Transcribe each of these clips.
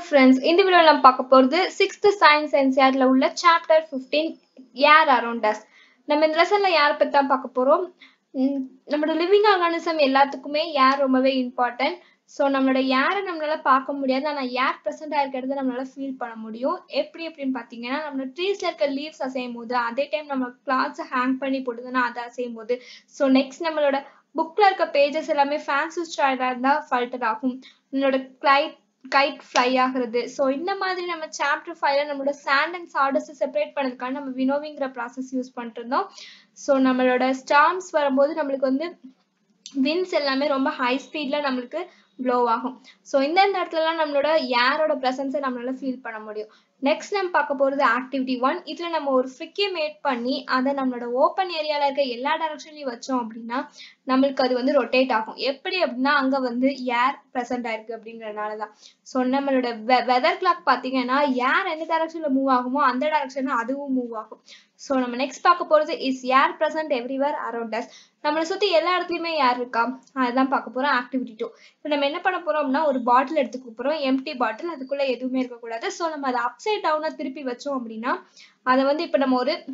friends இந்த வீடியோவில் நம்ம பார்க்க போகிறது சிக்ஸ்த் சயின்ஸ் என்சிஆர்ல உள்ள chapter fifteen air around us நம்ம இந்த லெசனில் யாரை பற்றி தான் பார்க்க போகிறோம் நம்மளோட லிவிங் ஆர்கானிசம் எல்லாத்துக்குமே ஏர் ரொம்பவே இம்பார்ட்டன்ட் ஸோ நம்மளோட ஏரை நம்மளால பார்க்க முடியாது ஆனால் ஏர் ப்ரெசென்ட் ஆயிருக்கிறது நம்மளால ஃபீல் பண்ண முடியும் எப்படி எப்படின்னு பார்த்தீங்கன்னா நம்ம ட்ரீஸ்ல இருக்க லீவ்ஸ் அசையும் போது அதே டைம் நம்ம கிளாத்ஸை ஹேங் பண்ணி போடுதுன்னா அதை அசையும் போது ஸோ நெக்ஸ்ட் நம்மளோட புக்ல இருக்க பேஜஸ் எல்லாமே ஃபேன் சுவிட்ச் இருந்தால் ஃபில்டர் ஆகும் நம்மளோட கிளைட் கைட் ஃப்ளை ஆகுறது ஸோ இந்த மாதிரி நம்ம சாப்டர் ஃபைவ்ல நம்மளோட சாண்ட் அண்ட் சார்டஸ் செப்பரேட் பண்ணதுக்காக நம்ம வினோவிங்கிற ப்ராசஸ் யூஸ் பண்ணிட்டு இருந்தோம் ஸோ நம்மளோட ஸ்டார்ம்ஸ் வரும்போது நம்மளுக்கு வந்து வின்ஸ் எல்லாமே ரொம்ப ஹை ஸ்பீட்ல நம்மளுக்கு ப்ளோ ஆகும் ஸோ இந்த இந்த இடத்துலலாம் நம்மளோட ஏரோட ப்ரெசன்ஸை நம்மளால ஃபீல் பண்ண முடியும் நெக்ஸ்ட் நம்ம பார்க்க போகிறது ஆக்டிவிட்டி ஒன் இதில் நம்ம ஒரு ஃப்ரிக்கை மேட் பண்ணி அதை நம்மளோட ஓப்பன் ஏரியாவில் இருக்க எல்லா டைரக்ஷன்லையும் வச்சோம் அப்படின்னா நம்மளுக்கு அது வந்து ரொட்டேட் ஆகும் எப்படி அப்படின்னா அங்கே வந்து ஏர் ப்ரெசென்ட் ஆயிருக்கு அப்படிங்கிறதுனால தான் ஸோ நம்மளோட வெ வெதர் கிளாக் பார்த்தீங்கன்னா ஏர் எந்த டைரக்ஷனில் மூவ் ஆகுமோ அந்த டைரக்ஷனில் அதுவும் மூவ் ஆகும் ஸோ நம்ம நெக்ஸ்ட் பார்க்க போகிறது is air present everywhere around us நம்மளை சுற்றி எல்லா இடத்துலையுமே ஏர் இருக்கா அதுதான் பார்க்க போகிறோம் ஆக்டிவிட்டி டூ இப்போ நம்ம என்ன பண்ண போகிறோம் அப்படின்னா ஒரு பாட்டில் எடுத்துக்க போகிறோம் எம்டி பாட்டில் அதுக்குள்ளே எதுவுமே இருக்கக்கூடாது ஸோ நம்ம அதை அப்சைட் டவுனாக திருப்பி வச்சோம் அப்படின்னா அதை வந்து இப்போ நம்ம ஒரு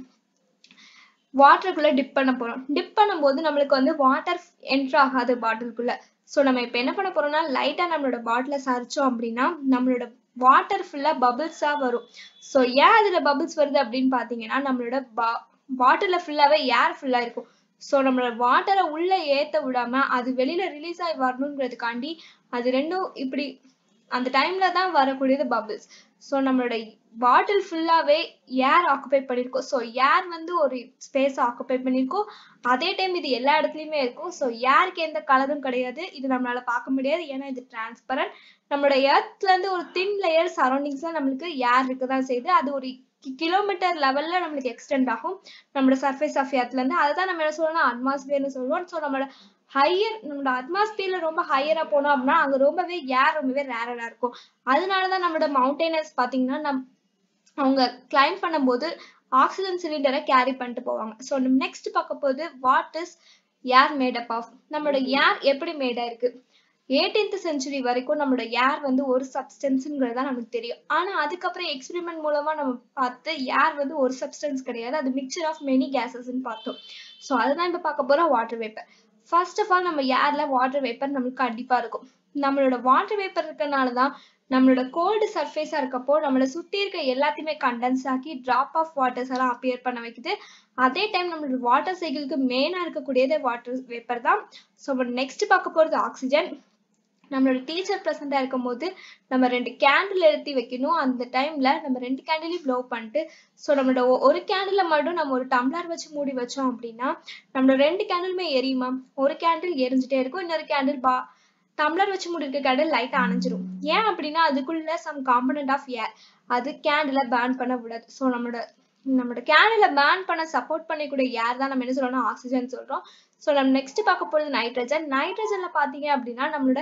வாட்டருக்குள்ளே டிப் பண்ண போகிறோம் டிப் பண்ணும்போது நம்மளுக்கு வந்து வாட்டர் என்ட்ரு ஆகாது பாட்டிலுக்குள்ளே ஸோ நம்ம இப்போ என்ன பண்ண போகிறோம்னா லைட்டாக நம்மளோட பாட்டிலை சரிச்சோம் அப்படின்னா நம்மளோட வாட்டர் ஃபுல்லாக பபிள்ஸாக வரும் ஸோ ஏன் அதில் பபிள்ஸ் வருது அப்படின்னு பார்த்தீங்கன்னா நம்மளோட பா பாட்டிலில் ஃபுல்லாகவே ஏர் ஃபுல்லாக இருக்கும் ஸோ நம்மளோட வாட்டரை உள்ள ஏற்ற விடாம அது வெளியில ரிலீஸ் ஆகி வரணுங்கிறதுக்காண்டி அது ரெண்டும் இப்படி அந்த டைம்ல தான் வரக்கூடியது பபிள்ஸ் ஸோ நம்மளோட பாட்டில் ஃபுல்லாவே ஏர் ஆக்குபை பண்ணியிருக்கோம் ஸோ ஏர் வந்து ஒரு ஸ்பேஸ் ஆக்குபை பண்ணியிருக்கோம் அதே டைம் இது எல்லா இடத்துலையுமே இருக்கும் ஸோ ஏருக்கு எந்த கலரும் கிடையாது இது நம்மளால பார்க்க முடியாது ஏன்னா இது டிரான்ஸ்பரண்ட் நம்மளோட எர்த்ல இருந்து ஒரு தின் லேயர் சரௌண்டிங்ஸ்ல நம்மளுக்கு ஏர் இருக்க தான் செய்யுது அது ஒரு கிலோமீட்டர் லெவல்ல நம்மளுக்கு எக்ஸ்டெண்ட் ஆகும் நம்மளோட சர்ஃபேஸ் ஆஃப் எர்த்ல இருந்து அதை தான் நம்ம என்ன சொல்லுவோம்னா அட்மாஸ்பியர்னு சொல்லுவோம் ஸோ நம்மளோட ஹையர் நம்மளோட அட்மாஸ்பியர்ல ரொம்ப ஹையரா போனோம் அப்படின்னா அங்க ரொம்பவே ஏர் ரொம்பவே ரேரரா இருக்கும் அதனாலதான் நம்மளோட மவுண்டெயினர்ஸ் பாத்தீங்கன்னா நம் அவங்க கிளைம் பண்ணும்போது ஆக்சிஜன் சிலிண்டரை கேரி பண்ணிட்டு போவாங்க ஸோ நம்ம நெக்ஸ்ட் பார்க்க போது what is air made up of நம்மளோட ஏர் எப்படி மேடா இருக்கு எயிட்டீன்த் செஞ்சுரி வரைக்கும் நம்மளோட ஏர் வந்து ஒரு சப்ஸ்டன்ஸுங்கிறது தான் நமக்கு தெரியும் ஆனா அதுக்கப்புறம் எக்ஸ்பெரிமெண்ட் மூலமா நம்ம பார்த்து ஏர் வந்து ஒரு சப்ஸ்டன்ஸ் கிடையாது அது மிக்சர் ஆஃப் மெனி கேசஸ்ன்னு பார்த்தோம் ஸோ அதுதான் இப்போ பார்க்க போறோம் water vapour first of all நம்ம ஏர்ல வாட்டர் வேப்பர் நம்மளுக்கு கண்டிப்பா இருக்கும் நம்மளோட வாட்டர் வேப்பர் இருக்கனால தான் நம்மளோட கோல்டு சர்ஃபேஸா இருக்கப்போ நம்மளை சுத்தி இருக்க எல்லாத்தையுமே கண்டென்ஸ் ஆக்கி டிராப் ஆஃப் வாட்டர்ஸ் எல்லாம் அப்பியர் பண்ண வைக்குது அதே டைம் நம்மளோட வாட்டர் சைக்கிளுக்கு மெயினா இருக்கக்கூடியது வாட்டர் வேப்பர் தான் ஸோ நெக்ஸ்ட் பார்க்க போறது ஆக்சிஜன் நம்மளோட டீச்சர் ப்ரெசென்ட்டாக இருக்கும் போது நம்ம ரெண்டு கேண்டில் எடுத்து வைக்கணும் அந்த டைம்ல நம்ம ரெண்டு கேண்டிலையும் ப்ளோ பண்ணிட்டு ஸோ நம்மளோட ஒரு கேண்டில் மட்டும் நம்ம ஒரு டம்ளர் வச்சு மூடி வச்சோம் அப்படின்னா நம்மளோட ரெண்டு கேண்டிலுமே எரியுமா ஒரு கேண்டில் எரிஞ்சிட்டே இருக்கும் இன்னொரு கேண்டில் பா டம்ளர் வச்சு மூடி இருக்க கேண்டில் லைட்டாக அணைஞ்சிரும் ஏன் அப்படின்னா அதுக்குள்ள சம் காம்பனண்ட் ஆஃப் ஏர் அது கேண்டில பேன் பண்ண விடாது ஸோ நம்மளோட நம்மளோட கேண்டில பேன் பண்ண சப்போர்ட் பண்ணக்கூடிய ஏர் தான் நம்ம என்ன சொல்றோம்னா ஆக்சிஜன் சொல்றோம் ஸோ நம்ம நெக்ஸ்ட் பார்க்க போறது நைட்ரஜன் நைட்ரஜன்ல பாத்தீங்க அப்படின்னா நம்மளோட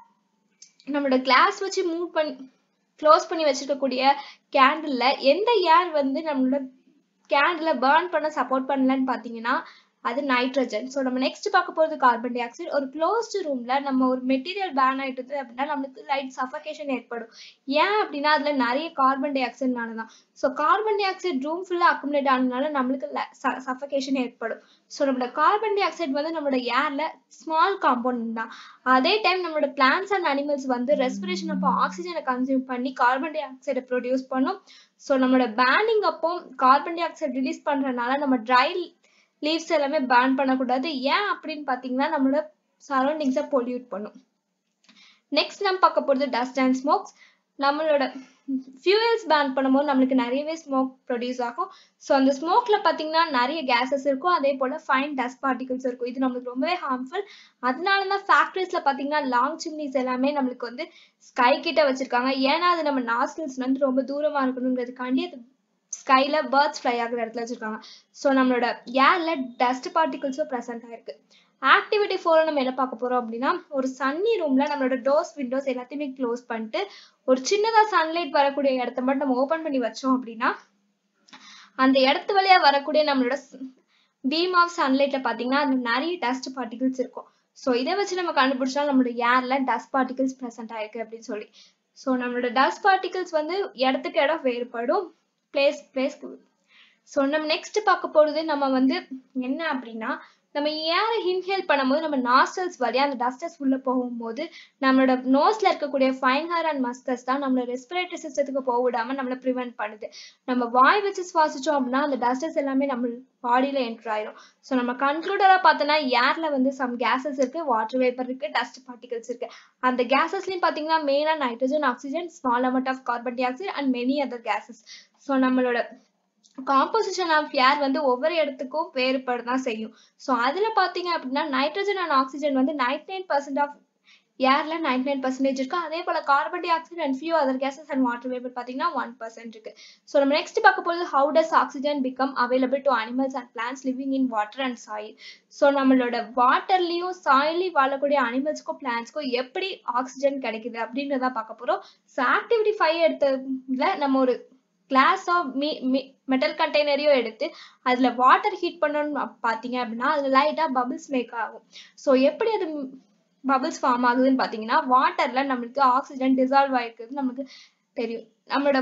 நம்மளோட கிளாஸ் வச்சு மூவ் பண்ணி க்ளோஸ் பண்ணி வச்சிருக்கக்கூடிய கேண்டில்ல எந்த ஏர் வந்து நம்மளோட கேண்டில் பேர்ன் பண்ண சப்போர்ட் பண்ணலன்னு பார்த்தீங்கன்னா அது நைட்ரஜன் ஸோ நம்ம நெக்ஸ்ட் பார்க்க போகிறது கார்பன் டை ஆக்சைடு ஒரு க்ளோஸ்டு ரூம்ல நம்ம ஒரு மெட்டீரியல் பேன் ஆயிட்டுது அப்படின்னா நம்மளுக்கு லைட் சஃபகேஷன் ஏற்படும் ஏன் அப்படின்னா அதுல நிறைய கார்பன் டை ஆக்சைடுனால தான் so carbon dioxide room ஃபுல்லாக அக்குமுலேட் ஆனதுனால நம்மளுக்கு சஃபகேஷன் ஏற்படும் ஸோ நம்மளோட கார்பன் டை ஆக்சைடு வந்து நம்மளோட ஏர்ல ஸ்மால் காம்பவுண்ட் தான் அதே டைம் நம்மளோட பிளான்ஸ் அண்ட் அனிமல்ஸ் வந்து ரெஸ்பிரேஷன் அப்போ ஆக்சிஜனை கன்சியூம் பண்ணி கார்பன் டை ஆக்சைடை ப்ரொடியூஸ் பண்ணும் ஸோ நம்மளோட பேனிங் அப்போ கார்பன் டை ஆக்சைடு ரிலீஸ் பண்றதுனால நம்ம ட்ரை லீவ்ஸ் எல்லாமே பேன் பண்ணக்கூடாது ஏன் அப்படின்னு பார்த்தீங்கன்னா நம்மளோட சரௌண்டிங்ஸை பொல்யூட் பண்ணும் நெக்ஸ்ட் நம்ம பார்க்க போகிறது டஸ்ட் அண்ட் ஸ்மோக்ஸ் நம்மளோட ஃபியூயல்ஸ் பேன் பண்ணும்போது நம்மளுக்கு நிறையவே ஸ்மோக் ப்ரொடியூஸ் ஆகும் ஸோ அந்த ஸ்மோக்ல பார்த்தீங்கன்னா நிறைய கேசஸ் இருக்கும் அதே போல் ஃபைன் டஸ்ட் பார்ட்டிகல்ஸ் இருக்கும் இது நம்மளுக்கு ரொம்பவே ஹார்ம்ஃபுல் அதனால தான் ஃபேக்ட்ரிஸ்ல பார்த்தீங்கன்னா லாங் சிம்னிஸ் எல்லாமே நம்மளுக்கு வந்து ஸ்கை கிட்ட வச்சிருக்காங்க ஏன்னா அது நம்ம நாஸ்டில்ஸ் வந்து ரொம்ப தூரமாக இருக்கணுங்கிறதுக்காண்டி அது ஸ்கைல பேர்ட்ஸ் ஃப்ளை ஆகிற இடத்துல வச்சிருக்காங்க ஸோ நம்மளோட ஏர்ல டஸ்ட் பார்ட்டிகல்ஸும் ப்ரெசென்ட் ஆயிருக்கு ஆக்டிவிட்டி ஃபோர் நம்ம என்ன பார்க்க போறோம் அப்படின்னா ஒரு சன்னி ரூம்ல நம்மளோட டோர்ஸ் விண்டோஸ் எல்லாத்தையுமே க்ளோஸ் பண்ணிட்டு ஒரு சின்னதா சன்லைட் வரக்கூடிய இடத்த மட்டும் நம்ம ஓபன் பண்ணி வச்சோம் அப்படின்னா அந்த இடத்து வழியா வரக்கூடிய நம்மளோட பீம் ஆஃப் சன்லைட்ல பாத்தீங்கன்னா அதுல நிறைய டஸ்ட் பார்ட்டிகல்ஸ் இருக்கும் ஸோ இதை வச்சு நம்ம கண்டுபிடிச்சா நம்மளோட ஏர்ல டஸ்ட் பார்ட்டிகல்ஸ் ப்ரெசென்ட் ஆயிருக்கு அப்படின்னு சொல்லி ஸோ நம்மளோட டஸ்ட் பார்ட்டிகல்ஸ் வந்து இடத்துக்கு இடம் வேறுபடும் பிளேஸ் பிளேஸ் ஸோ நம்ம நெக்ஸ்ட் பார்க்க போறது நம்ம வந்து என்ன அப்படின்னா நம்ம ஏரை இன்ஹேல் பண்ணும்போது நம்ம நாஸ்டல்ஸ் வழியா அந்த டஸ்டஸ் உள்ள போகும்போது நம்மளோட நோஸ்ல இருக்கக்கூடிய ஃபைன் ஹேர் அண்ட் மஸ்கஸ் தான் நம்மளோட ரெஸ்பிரேட்டரி சிஸ்டத்துக்கு போக விடாம நம்மள ப்ரிவென்ட் பண்ணுது நம்ம வாய் வச்சு சுவாசிச்சோம் அப்படின்னா அந்த டஸ்டஸ் எல்லாமே நம்ம பாடியில என்டர் ஆயிரும் ஸோ நம்ம கன்க்ளூடரா பார்த்தோம்னா ஏர்ல வந்து சம் கேசஸ் இருக்கு வாட்டர் வேப்பர் இருக்கு டஸ்ட் பார்ட்டிகல்ஸ் இருக்கு அந்த கேசஸ்லயும் பாத்தீங்கன்னா மெயினா nitrogen oxygen small amount of carbon dioxide and many other gases so நம்மளோட காம்போசிஷன் ஆஃப் ஏர் வந்து ஒவ்வொரு இடத்துக்கும் வேறுபட தான் செய்யும் ஸோ அதுல பாத்தீங்க அப்படின்னா நைட்ரஜன் அண்ட் ஆக்சிஜன் வந்து நைன்டி நைன் பர்சன்ட் ஆஃப் ஏர்ல நைன்டி நைன் பர்சன்டேஜ் இருக்கு அதே போல carbon dioxide and few other gases and water vapour பாத்தீங்கன்னா ஒன் பர்சன்ட் இருக்கு ஸோ நம்ம நெக்ஸ்ட் பார்க்க போகிறது how does oxygen become available to animals and plants living in water and soil so நம்மளோட வாட்டர்லயும் சாயிலையும் வாழக்கூடிய அனிமல்ஸ்க்கும் பிளான்ஸ்க்கும் எப்படி ஆக்சிஜன் கிடைக்குது அப்படின்றத பார்க்க போறோம் ஸோ ஆக்டிவிட்டி ஃபைவ் எடுத்ததுல நம்ம ஒரு கிளாஸோ மீ மெட்டல் கண்டெய்னரையோ எடுத்து அதுல வாட்டர் ஹீட் பண்ணணும்னு பாத்தீங்க அப்படின்னா அதுல லைட்டா பபிள்ஸ் மேக் ஆகும் ஸோ எப்படி அது பபிள்ஸ் ஃபார்ம் ஆகுதுன்னு பாத்தீங்கன்னா வாட்டர்ல நம்மளுக்கு ஆக்சிஜன் டிசால்வ் ஆயிருக்குது நமக்கு தெரியும் நம்மளோட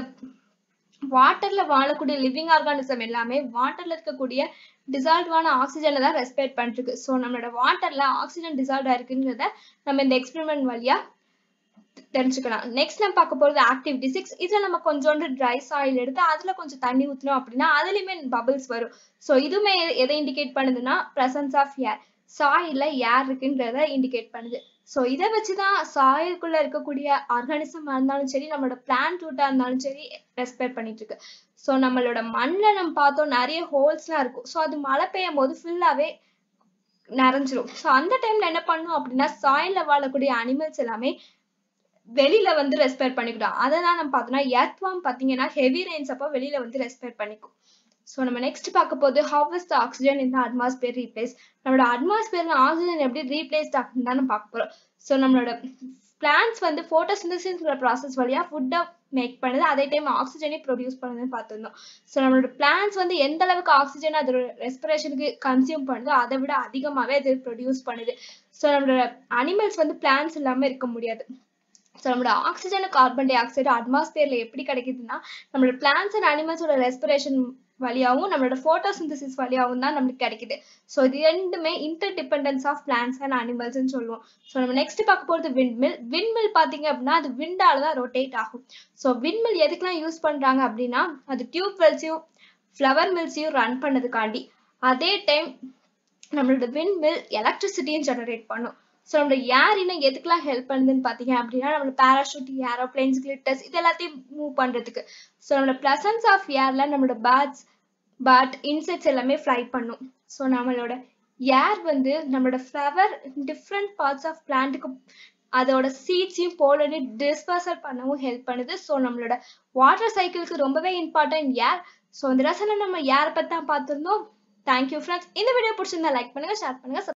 வாட்டர்ல வாழக்கூடிய லிவிங் ஆர்கானிசம் எல்லாமே வாட்டர்ல இருக்கக்கூடிய டிசால்வான ஆக்சிஜனை தான் ரெஸ்பிரேட் பண்ணிருக்கு ஸோ நம்மளோட வாட்டர்ல ஆக்சிஜன் டிசால்வ் ஆயிருக்குன்றத நம்ம இந்த எக்ஸ்பெரிமெண்ட் வழியா தெரிஞ்சுக்கலாம் நெக்ஸ்ட் நம்ம பார்க்க போறது ஆக்டிவிட்டி சிக்ஸ் இதுல நம்ம கொஞ்சோண்டு ட்ரை சாயில் எடுத்து அதுல கொஞ்சம் தண்ணி ஊத்தினோம் அப்படின்னா அதுலயுமே பபிள்ஸ் வரும் ஸோ இதுவுமே எதை இண்டிகேட் பண்ணுதுன்னா பிரசன்ஸ் ஆஃப் ஏர் சாயில்ல ஏர் இருக்குன்றத இண்டிகேட் பண்ணுது ஸோ இதை வச்சுதான் சாயிலுக்குள்ள இருக்கக்கூடிய ஆர்கானிசமா இருந்தாலும் சரி நம்மளோட பிளான்ட் ரூட்டா இருந்தாலும் சரி ரெஸ்பெக்ட் பண்ணிட்டு இருக்கு ஸோ நம்மளோட மண்ணில் நம்ம பார்த்தோம் நிறைய ஹோல்ஸ்லாம் இருக்கும் ஸோ அது மழை பெய்யும் போது ஃபுல்லாவே நிறைஞ்சிரும் ஸோ அந்த டைம்ல என்ன பண்ணும் அப்படின்னா சாயில்ல வாழக்கூடிய அனிமல்ஸ் எல்லாமே வெளியில வந்து ரெஸ்பெக்ட் பண்ணிக்கிட்டோம் அதை தான் நம்ம பார்த்தோம்னா எர்த்வாம் பார்த்தீங்கன்னா ஹெவி ரெயின்ஸ் அப்போ வெளியில வந்து ரெஸ்பெக்ட் பண்ணிக்கும் ஸோ நம்ம நெக்ஸ்ட் பார்க்க போது ஹவ் இஸ் த ஆக்சிஜன் இந்த அட்மாஸ்பியர் ரீப்ளேஸ் நம்மளோட அட்மாஸ்பியர்ல ஆக்சிஜன் எப்படி ரீப்ளேஸ்ட் ஆகுதுன்னு தான் நம்ம பார்க்க போறோம் ஸோ நம்மளோட பிளான்ஸ் வந்து போட்டோசிந்தசிஸ்ங்கிற ப்ராசஸ் வழியா ஃபுட்டை மேக் பண்ணுது அதே டைம் ஆக்சிஜனையும் ப்ரொடியூஸ் பண்ணுதுன்னு பார்த்துருந்தோம் ஸோ நம்மளோட பிளான்ஸ் வந்து எந்த அளவுக்கு ஆக்சிஜன் அதோட ரெஸ்பிரேஷனுக்கு கன்சியூம் பண்ணுதோ அதை விட அதிகமாகவே அது ப்ரொடியூஸ் பண்ணுது ஸோ நம்மளோட அனிமல்ஸ் வந்து பிளான்ஸ் இல்லாமல் இருக்க முடியாது ஸோ நம்மளோட ஆக்சிஜன் கார்பன் டை ஆக்சைடு அட்மாஸ்பியர்ல எப்படி கிடைக்குதுன்னா நம்மளோட பிளான்ஸ் அண்ட் அனிமல்ஸோட ரெஸ்பிரேஷன் வழியாகவும் நம்மளோட போட்டோசிந்தசிஸ் வழியாகவும் தான் நம்மளுக்கு கிடைக்குது ஸோ இது ரெண்டுமே interdependence of plants and அனிமல்ஸ்னு சொல்லுவோம் ஸோ நம்ம நெக்ஸ்ட் பார்க்க போகிறது விண்மில் விண்மில் பார்த்தீங்க அப்படின்னா அது விண்டால தான் ரொட்டேட் ஆகும் ஸோ விண்மில் எதுக்கெல்லாம் யூஸ் பண்றாங்க அப்படின்னா அது டியூப் வெல்ஸையும் ஃப்ளவர் மில்ஸையும் ரன் பண்ணதுக்காண்டி அதே டைம் நம்மளோட விண்மில் எலக்ட்ரிசிட்டியும் ஜெனரேட் பண்ணும் ஸோ நம்மளோட ஏர் இன்னும் எதுக்கெல்லாம் ஹெல்ப் பண்ணுதுன்னு பார்த்தீங்க அப்படின்னா நம்மளோட பேராஷூட் ஏரோப்ளைன்ஸ் கிளிட்டர்ஸ் இது எல்லாத்தையும் மூவ் பண்ணுறதுக்கு ஸோ நம்மளோட ப்ளசன்ஸ் ஆஃப் ஏர்ல நம்மளோட பேர்ட்ஸ் பட் இன்செக்ட்ஸ் எல்லாமே ஃப்ளை பண்ணும் ஸோ நம்மளோட ஏர் வந்து நம்மளோட ஃப்ளவர் டிஃப்ரெண்ட் பார்ட்ஸ் ஆஃப் பிளான்ட்டுக்கு அதோட சீட்ஸையும் போலனி டிஸ்பர்சல் பண்ணவும் ஹெல்ப் பண்ணுது ஸோ நம்மளோட வாட்டர் சைக்கிளுக்கு ரொம்பவே இம்பார்ட்டன்ட் ஏர் ஸோ இந்த ரசனை நம்ம ஏர் பற்றி தான் பார்த்துருந்தோம் தேங்க்யூ ஃப்ரெண்ட்ஸ் இந்த வீடியோ பிடிச்சிருந்தா லைக் பண்ணுங்க ஷேர் பண்ணுங்க